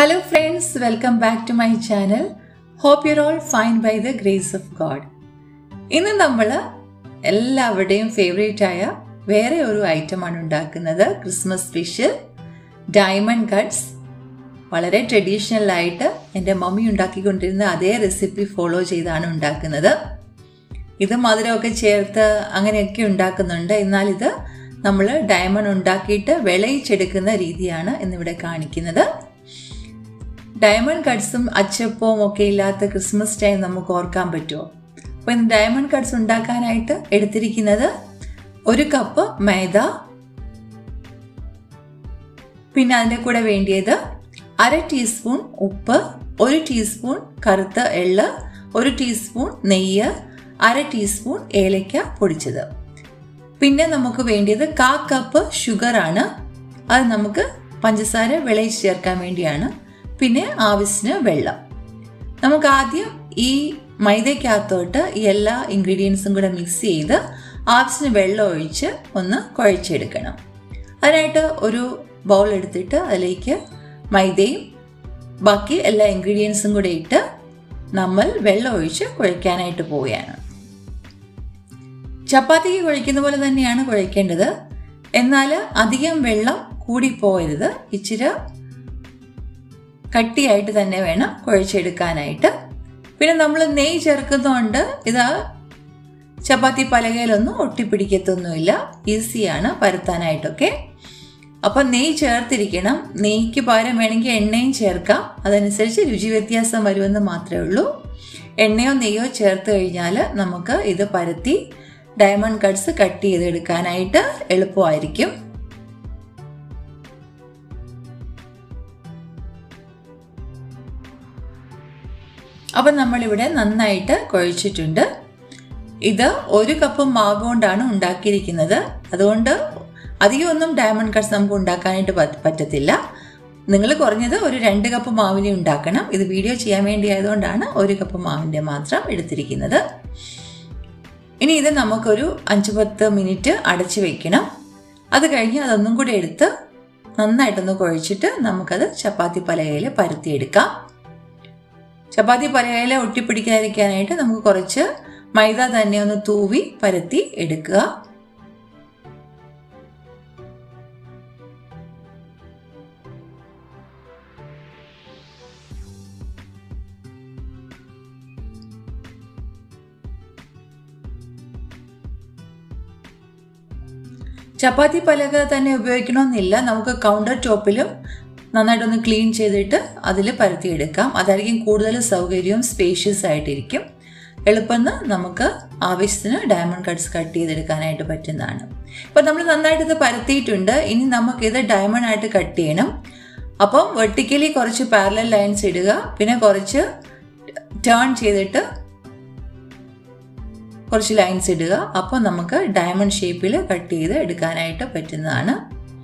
Hello, friends, welcome back to my channel. Hope you're all fine by the grace of God. ഇന്ന് നമ്മൾ എല്ലാവരുടെയും favourite ആയ വേറെ ഒരു ഐറ്റമാണ് ഉണ്ടാക്കുന്നത് ക്രിസ്മസ് സ്പെഷ്യൽ ഡയമണ്ട് കട്ട്സ് വളരെ ട്രഡീഷണൽ ആയിട്ട് എൻ്റെ മമ്മി ഉണ്ടാക്കിക്കൊണ്ടിരുന്ന അതേ റെസിപ്പി ഫോളോ ചെയ്താണ് ഉണ്ടാക്കുന്നത് ഇത് മധുരമൊക്കെ ചേർത്ത് അങ്ങനെയൊക്കെ ഉണ്ടാക്കുന്നുണ്ട് എന്നാൽ ഇത് നമ്മൾ ഡയമണ്ട് ഉണ്ടാക്കിയിട്ട് വിളയിച്ചെടുക്കുന്ന രീതിയാണ് ഇന്നിവിടെ കാണിക്കുന്നത് ഡയമണ്ട് കട്ട്സും അച്ചപ്പവും ഒക്കെ ഇല്ലാത്ത ക്രിസ്മസ് ടൈം നമുക്ക് ഓർക്കാൻ പറ്റുമോ അപ്പോൾ ഇന്ന് ഡയമണ്ട് കട്ട്സ് ഉണ്ടാക്കാനായിട്ട് എടുത്തിരിക്കുന്നത് ഒരു കപ്പ് മൈദ പിന്നെ അതിൻ്റെ കൂടെ വേണ്ടിയത് അര ടീസ്പൂൺ ഉപ്പ് ഒരു ടീസ്പൂൺ കറുത്ത എള്ള് ഒരു ടീസ്പൂൺ നെയ്യ് അര ടീസ്പൂൺ ഏലക്ക പൊടിച്ചത് പിന്നെ നമുക്ക് വേണ്ടിയത് കാ കപ്പ് ഷുഗർ ആണ് അത് നമുക്ക് പഞ്ചസാര വിളയിച്ച് ചേർക്കാൻ വേണ്ടിയാണ് പിന്നെ ആവശ്യത്തിന് വെള്ളം നമുക്ക് ആദ്യം ഈ മൈദയ്ക്കകത്തോട്ട് ഈ എല്ലാ ഇൻഗ്രീഡിയൻസും കൂടെ മിക്സ് ചെയ്ത് ആവശ്യത്തിന് വെള്ളം ഒഴിച്ച് ഒന്ന് കുഴച്ചെടുക്കണം അതിനായിട്ട് ഒരു ബൗൾ എടുത്തിട്ട് അതിലേക്ക് മൈദയും ബാക്കി എല്ലാ ഇൻഗ്രീഡിയൻസും കൂടെ ഇട്ട് നമ്മൾ വെള്ളം ഒഴിച്ച് കുഴയ്ക്കാനായിട്ട് പോവുകയാണ് ചപ്പാത്തിക്ക് കുഴയ്ക്കുന്ന പോലെ തന്നെയാണ് കുഴയ്ക്കേണ്ടത് എന്നാൽ അധികം വെള്ളം കൂടിപ്പോയരുത് ഇച്ചിരി കട്ടിയായിട്ട് തന്നെ വേണം കുഴച്ചെടുക്കാനായിട്ട് പിന്നെ നമ്മൾ നെയ്യ് ചേർക്കുന്നതുകൊണ്ട് ഇത് ചപ്പാത്തി പലകയിലൊന്നും ഒട്ടിപ്പിടിക്കത്തൊന്നുമില്ല ഈസിയാണ് പരത്താനായിട്ടൊക്കെ അപ്പം നെയ്യ് ചേർത്തിരിക്കണം നെയ്ക്ക് പകരം വേണമെങ്കിൽ എണ്ണയും ചേർക്കാം അതനുസരിച്ച് രുചി വ്യത്യാസം വരുമെന്ന് മാത്രമേ ഉള്ളൂ എണ്ണയോ നെയ്യോ ചേർത്ത് കഴിഞ്ഞാൽ നമുക്ക് ഇത് പരത്തി ഡയമണ്ട് കട്ട്സ് കട്ട് ചെയ്തെടുക്കാനായിട്ട് എളുപ്പമായിരിക്കും അപ്പം നമ്മളിവിടെ നന്നായിട്ട് കുഴച്ചിട്ടുണ്ട് ഇത് ഒരു കപ്പ് മാവ് കൊണ്ടാണ് ഉണ്ടാക്കിയിരിക്കുന്നത് അതുകൊണ്ട് അധികമൊന്നും ഡയമണ്ട് കട്ട്സ് നമുക്ക് ഉണ്ടാക്കാനായിട്ട് പറ്റത്തില്ല നിങ്ങൾ കുറഞ്ഞത് ഒരു രണ്ട് കപ്പ് മാവിനെ ഉണ്ടാക്കണം ഇത് വീഡിയോ ചെയ്യാൻ വേണ്ടി ആയതുകൊണ്ടാണ് ഒരു കപ്പ് മാവിൻ്റെ മാത്രം എടുത്തിരിക്കുന്നത് ഇനി ഇത് നമുക്കൊരു അഞ്ച് പത്ത് മിനിറ്റ് അടച്ചു വെക്കണം അത് കഴിഞ്ഞ് അതൊന്നും കൂടി എടുത്ത് നന്നായിട്ടൊന്ന് കുഴച്ചിട്ട് നമുക്കത് ചപ്പാത്തി പലകയിൽ പരത്തിയെടുക്കാം ചപ്പാത്തി പലകയിൽ ഒട്ടിപ്പിടിക്കാതിരിക്കാനായിട്ട് നമുക്ക് കുറച്ച് മൈദ തന്നെ ഒന്ന് തൂവി പരത്തി എടുക്കുക ചപ്പാത്തി പലക തന്നെ ഉപയോഗിക്കണമെന്നില്ല നമുക്ക് കൗണ്ടർ ടോപ്പിലും നന്നായിട്ടൊന്ന് ക്ലീൻ ചെയ്തിട്ട് അതിൽ പരത്തിയെടുക്കാം അതായിരിക്കും കൂടുതൽ സൗകര്യവും സ്പേഷ്യസ് ആയിട്ടിരിക്കും എളുപ്പം നമുക്ക് ആവശ്യത്തിന് ഡയമണ്ട് കട്ട്സ് കട്ട് ചെയ്തെടുക്കാനായിട്ട് പറ്റുന്നതാണ് ഇപ്പം നമ്മൾ നന്നായിട്ട് ഇത് പരത്തിയിട്ടുണ്ട് ഇനി നമുക്കിത് ഡയമണ്ട് ആയിട്ട് കട്ട് ചെയ്യണം അപ്പം വെർട്ടിക്കലി കുറച്ച് പാരലൽ ലൈൻസ് ഇടുക പിന്നെ കുറച്ച് ടേൺ ചെയ്തിട്ട് കുറച്ച് ലൈൻസ് ഇടുക അപ്പോൾ നമുക്ക് ഡയമണ്ട് ഷേപ്പിൽ കട്ട് ചെയ്ത് എടുക്കാനായിട്ട് പറ്റുന്നതാണ്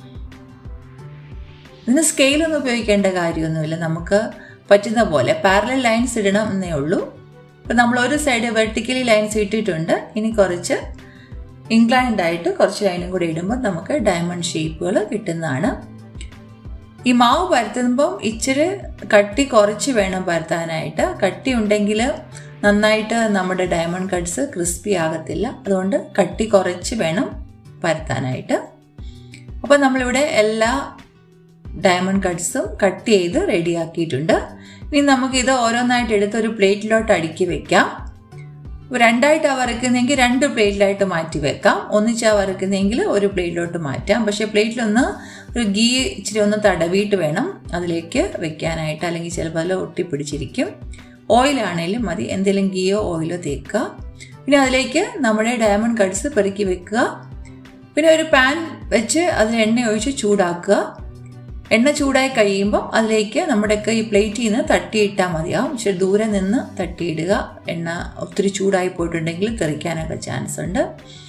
ഇതിന് സ്കെയിലൊന്നും ഉപയോഗിക്കേണ്ട കാര്യമൊന്നുമില്ല നമുക്ക് പറ്റുന്ന പോലെ പാരലൽ ലൈൻസ് ഇടണം എന്നേ ഉള്ളൂ ഇപ്പം നമ്മൾ ഒരു സൈഡ് വെർട്ടിക്കലി ലൈൻസ് ഇട്ടിട്ടുണ്ട് ഇനി കുറച്ച് ഇൻക്ലൈൻഡ് ആയിട്ട് കുറച്ച് ലൈനും കൂടി ഇടുമ്പോൾ നമുക്ക് ഡയമണ്ട് ഷേപ്പുകൾ കിട്ടുന്നതാണ് ഈ മാവ് പരത്തുമ്പം ഇച്ചിരി കട്ടി കുറച്ച് വേണം പരത്താനായിട്ട് കട്ടി ഉണ്ടെങ്കിൽ നന്നായിട്ട് നമ്മുടെ ഡയമണ്ട് കട്ട്സ് ക്രിസ്പി ആകത്തില്ല അതുകൊണ്ട് കട്ടി കുറച്ച് വേണം പരത്താനായിട്ട് അപ്പോൾ നമ്മളിവിടെ എല്ലാ ഡയമണ്ട് കട്ട്സും കട്ട് ചെയ്ത് റെഡിയാക്കിയിട്ടുണ്ട് ഇനി നമുക്കിത് ഓരോന്നായിട്ട് എടുത്ത് ഒരു പ്ലേറ്റിലോട്ട് അടുക്കി വെക്കാം രണ്ടായിട്ടാണ് വരയ്ക്കുന്നതെങ്കിൽ രണ്ട് പ്ലേറ്റിലായിട്ട് മാറ്റി വെക്കാം ഒന്നിച്ചാ വരയ്ക്കുന്നതെങ്കിൽ ഒരു പ്ലേറ്റിലോട്ട് മാറ്റാം പക്ഷേ പ്ലേറ്റിലൊന്ന് ഒരു ഗീ ഇച്ചിരി ഒന്ന് തടവിയിട്ട് വേണം അതിലേക്ക് വെക്കാനായിട്ട് അല്ലെങ്കിൽ ചിലപ്പോൾ അതിൽ ഒട്ടിപ്പിടിച്ചിരിക്കും ഓയിലാണേലും മതി എന്തെങ്കിലും ഗീയോ ഓയിലോ തേക്കുക പിന്നെ അതിലേക്ക് നമ്മുടെ ഡയമണ്ട് കട്ട്സ് പെറുക്കി വെക്കുക പിന്നെ ഒരു പാൻ വെച്ച് അതിൽ എണ്ണ ഒഴിച്ച് ചൂടാക്കുക എണ്ണ ചൂടായി കഴിയുമ്പോൾ അതിലേക്ക് നമ്മുടെയൊക്കെ ഈ പ്ലേറ്റിൽ നിന്ന് തട്ടിയിട്ടാൽ മതിയാവും ഇച്ചിരി ദൂരെ നിന്ന് തട്ടിയിടുക എണ്ണ ഒത്തിരി ചൂടായി പോയിട്ടുണ്ടെങ്കിൽ തെറിക്കാനൊക്കെ ചാൻസ് ഉണ്ട്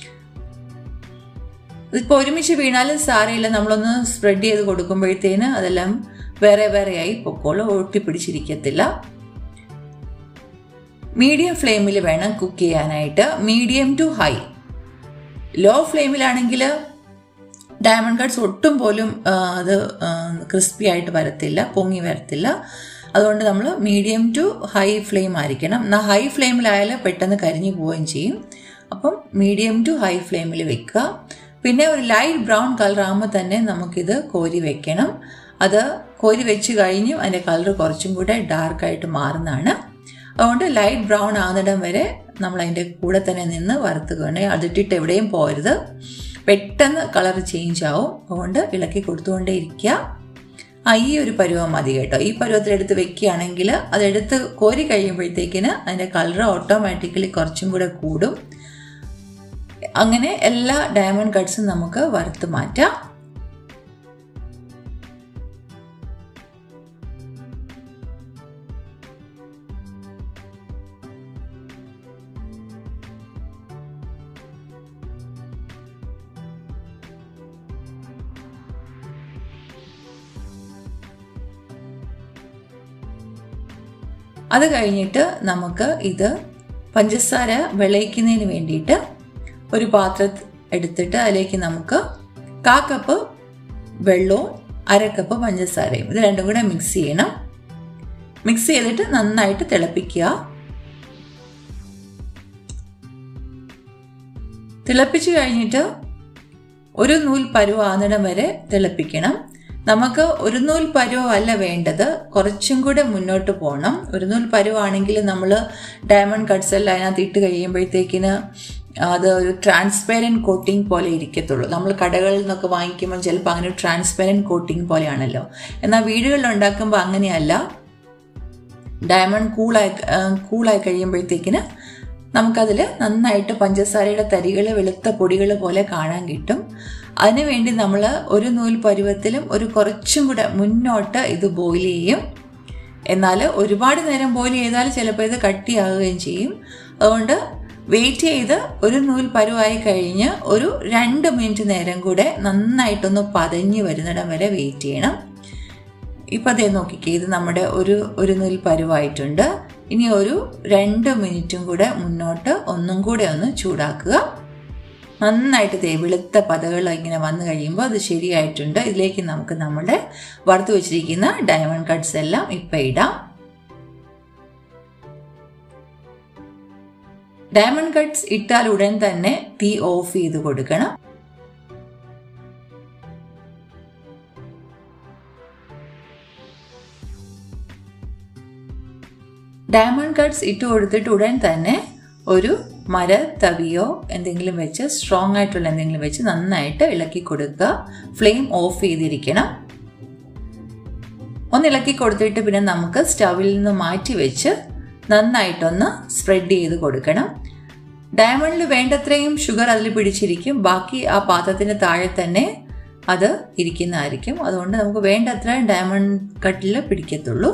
ഇതിപ്പോൾ ഒരുമിച്ച് വീണാലും സാരയില്ല നമ്മളൊന്ന് സ്പ്രെഡ് ചെയ്ത് കൊടുക്കുമ്പോഴത്തേന് അതെല്ലാം വേറെ വേറെയായി പൊക്കോളും ഒട്ടിപ്പിടിച്ചിരിക്കത്തില്ല മീഡിയം ഫ്ലെയിമിൽ വേണം കുക്ക് ചെയ്യാനായിട്ട് മീഡിയം ടു ഹൈ ലോ ഫ്ലെയിമിലാണെങ്കിൽ ഡയമണ്ട് കട്ട്സ് ഒട്ടും പോലും ആ, അത് ക്രിസ്പി ആയിട്ട് വരത്തില്ല പൊങ്ങി വരത്തില്ല അതുകൊണ്ട് നമ്മൾ മീഡിയം ടു ഹൈ ഫ്ലെയിം ആയിരിക്കണം എന്നാൽ ഹൈ ഫ്ലെയിമിലായാൽ പെട്ടെന്ന് കരിഞ്ഞു പോവുകയും ചെയ്യും അപ്പം മീഡിയം ടു ഹൈ ഫ്ലെയിമിൽ വെക്കുക പിന്നെ ഒരു ലൈറ്റ് ബ്രൗൺ കളർ ആകുമ്പോൾ തന്നെ നമുക്കിത് കോരി വെക്കണം അത് കോരി വെച്ച് കഴിഞ്ഞും അതിൻ്റെ കളർ കുറച്ചും കൂടെ ഡാർക്കായിട്ട് മാറുന്നതാണ് അതുകൊണ്ട് ലൈറ്റ് ബ്രൗൺ ആകുന്നിടം വരെ നമ്മൾ അതിൻ്റെ കൂടെ തന്നെ നിന്ന് വറുത്തുകൊണ്ട് അതിട്ടിട്ട് എവിടെയും പോരുത് പെട്ടെന്ന് കളർ ചേഞ്ച് ആവും അതുകൊണ്ട് ഇളക്കി കൊടുത്തുകൊണ്ടേ ഇരിക്കുക ആ ഈ ഒരു പരുവം മതി കേട്ടോ ഈ പരുവത്തിലെടുത്ത് വെക്കുകയാണെങ്കിൽ അതെടുത്ത് കോരി കഴിയുമ്പോഴത്തേക്കിന് അതിൻ്റെ കളർ ഓട്ടോമാറ്റിക്കലി കുറച്ചും കൂടെ കൂടും അങ്ങനെ എല്ലാ ഡയമണ്ട് കട്ട്സും നമുക്ക് വറുത്ത് മാറ്റാം അത് കഴിഞ്ഞിട്ട് നമുക്ക് ഇത് പഞ്ചസാര വിളയിക്കുന്നതിന് വേണ്ടിയിട്ട് ഒരു പാത്രം എടുത്തിട്ട് അതിലേക്ക് നമുക്ക് കാ കപ്പ് വെള്ളവും അര കപ്പ് പഞ്ചസാരയും ഇത് രണ്ടും കൂടെ മിക്സ് ചെയ്യണം മിക്സ് ചെയ്തിട്ട് നന്നായിട്ട് തിളപ്പിക്കുക തിളപ്പിച്ച് കഴിഞ്ഞിട്ട് ഒരു നൂൽ പരുവാകുന്നിടം വരെ തിളപ്പിക്കണം നമുക്ക് ഒരു നൂൽ പരുവല്ല വേണ്ടത് കുറച്ചും കൂടെ മുന്നോട്ട് പോകണം ഒരു നൂൽ പരുവാണെങ്കിൽ നമ്മൾ ഡയമണ്ട് കട്ട്സ് എല്ലാം അതിനകത്ത് ഇട്ട് കഴിയുമ്പോഴത്തേക്കിന് അത് ഒരു ട്രാൻസ്പെറൻറ്റ് കോട്ടിംഗ് പോലെ ഇരിക്കത്തുള്ളൂ നമ്മൾ കടകളിൽ നിന്നൊക്കെ വാങ്ങിക്കുമ്പോൾ ചിലപ്പോൾ അങ്ങനെ ട്രാൻസ്പെറൻറ്റ് കോട്ടിംഗ് പോലെയാണല്ലോ എന്നാൽ വീടുകളിൽ ഉണ്ടാക്കുമ്പോൾ അങ്ങനെയല്ല ഡയമണ്ട് കൂളായി കൂളായി കഴിയുമ്പോഴത്തേക്കിന് നമുക്കതിൽ നന്നായിട്ട് പഞ്ചസാരയുടെ തരികൾ വെളുത്ത പൊടികൾ പോലെ കാണാൻ കിട്ടും അതിനുവേണ്ടി നമ്മൾ ഒരു നൂൽ പരുവത്തിലും ഒരു കുറച്ചും കൂടെ മുന്നോട്ട് ഇത് ബോയിൽ ചെയ്യും എന്നാൽ ഒരുപാട് നേരം ബോയിൽ ചെയ്താൽ ചിലപ്പോൾ ഇത് കട്ടിയാകുകയും ചെയ്യും അതുകൊണ്ട് വെയിറ്റ് ചെയ്ത് ഒരു നൂൽ പരുവായി കഴിഞ്ഞ് ഒരു രണ്ട് മിനിറ്റ് നേരം കൂടെ നന്നായിട്ടൊന്ന് പതഞ്ഞ് വരുന്നിടം വരെ വെയിറ്റ് ചെയ്യണം ഇപ്പം അതേ നോക്കിക്കേ ഇത് നമ്മുടെ ഒരു ഒരു നൂൽ പരുവായിട്ടുണ്ട് ഇനി ഒരു രണ്ട് മിനിറ്റും കൂടെ മുന്നോട്ട് ഒന്നും കൂടെ ഒന്ന് ചൂടാക്കുക നന്നായിട്ട് തേ വെളുത്ത പതകൾ ഇങ്ങനെ വന്നു കഴിയുമ്പോൾ അത് ശരിയായിട്ടുണ്ട് ഇതിലേക്ക് നമുക്ക് നമ്മുടെ വറുത്ത് വെച്ചിരിക്കുന്ന ഡയമണ്ട് കട്ട്സ് എല്ലാം ഇപ്പം ഇടാം ഡയമണ്ട് കട്ട്സ് ഇട്ടാൽ ഉടൻ തന്നെ തീ ഓഫ് ചെയ്ത് കൊടുക്കണം ഡയമണ്ട് കട്ട്സ് ഇട്ട് കൊടുത്തിട്ട് ഉടൻ തന്നെ ഒരു മര തവിയോ എന്തെങ്കിലും വെച്ച് സ്ട്രോങ് ആയിട്ടുള്ള എന്തെങ്കിലും വെച്ച് നന്നായിട്ട് ഇളക്കി കൊടുക്കുക ഫ്ലെയിം ഓഫ് ചെയ്തിരിക്കണം ഒന്ന് ഇളക്കി കൊടുത്തിട്ട് പിന്നെ നമുക്ക് സ്റ്റവിൽ നിന്ന് മാറ്റി വെച്ച് നന്നായിട്ടൊന്ന് സ്പ്രെഡ് ചെയ്ത് കൊടുക്കണം ഡയമണ്ടിൽ വേണ്ടത്രയും ഷുഗർ അതിൽ പിടിച്ചിരിക്കും ബാക്കി ആ പാത്രത്തിന് താഴെ തന്നെ അത് ഇരിക്കുന്നതായിരിക്കും അതുകൊണ്ട് നമുക്ക് വേണ്ടത്ര ഡയമണ്ട് കട്ടിൽ പിടിക്കത്തുള്ളൂ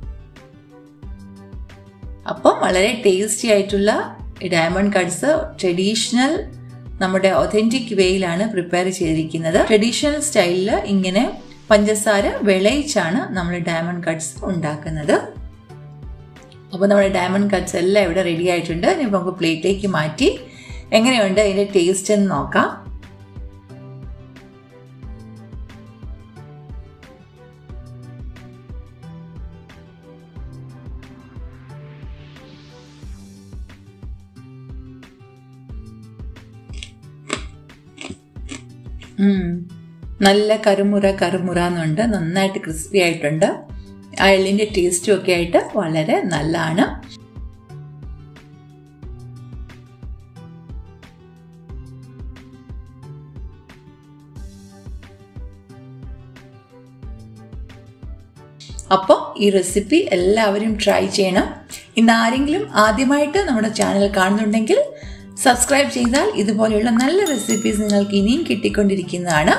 അപ്പം വളരെ ടേസ്റ്റി ആയിട്ടുള്ള ഡയമണ്ട് കട്ട്സ് ട്രഡീഷണൽ നമ്മുടെ ഒതൻറ്റിക് വേയിലാണ് പ്രിപ്പയർ ചെയ്തിരിക്കുന്നത് ട്രഡീഷണൽ സ്റ്റൈലിൽ ഇങ്ങനെ പഞ്ചസാര വിളയിച്ചാണ് നമ്മൾ ഡയമണ്ട് കട്ട്സ് ഉണ്ടാക്കുന്നത് അപ്പോൾ നമ്മുടെ ഡയമണ്ട് കട്ട്സ് എല്ലാം ഇവിടെ റെഡി ആയിട്ടുണ്ട് ഇനി നമുക്ക് പ്ലേറ്റിലേക്ക് മാറ്റി എങ്ങനെയുണ്ട് അതിൻ്റെ ടേസ്റ്റ് എന്ന് നോക്കാം നല്ല കറുമുറ കറുമുറ എന്നുണ്ട് നന്നായിട്ട് ക്രിസ്പി ആയിട്ടുണ്ട് ആ എള്ളിൻ്റെ ടേസ്റ്റും ഒക്കെ ആയിട്ട് വളരെ നല്ലതാണ് അപ്പോൾ ഈ റെസിപ്പി എല്ലാവരും ട്രൈ ചെയ്യണം ഇന്ന് ആരെങ്കിലും ആദ്യമായിട്ട് നമ്മുടെ ചാനൽ കാണുന്നുണ്ടെങ്കിൽ സബ്സ്ക്രൈബ് ചെയ്താൽ ഇതുപോലെയുള്ള നല്ല റെസിപ്പീസ് നിങ്ങൾക്ക് ഇനിയും കിട്ടിക്കൊണ്ടിരിക്കുന്നതാണ്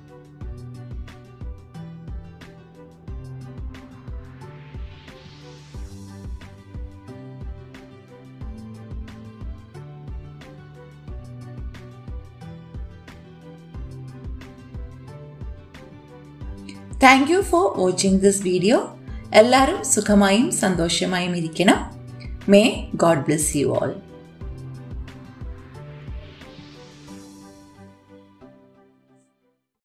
thank you for watching this video എല്ലാവരും സുഖമായും സന്തോഷമായും ഇരിക്കണം may God bless you all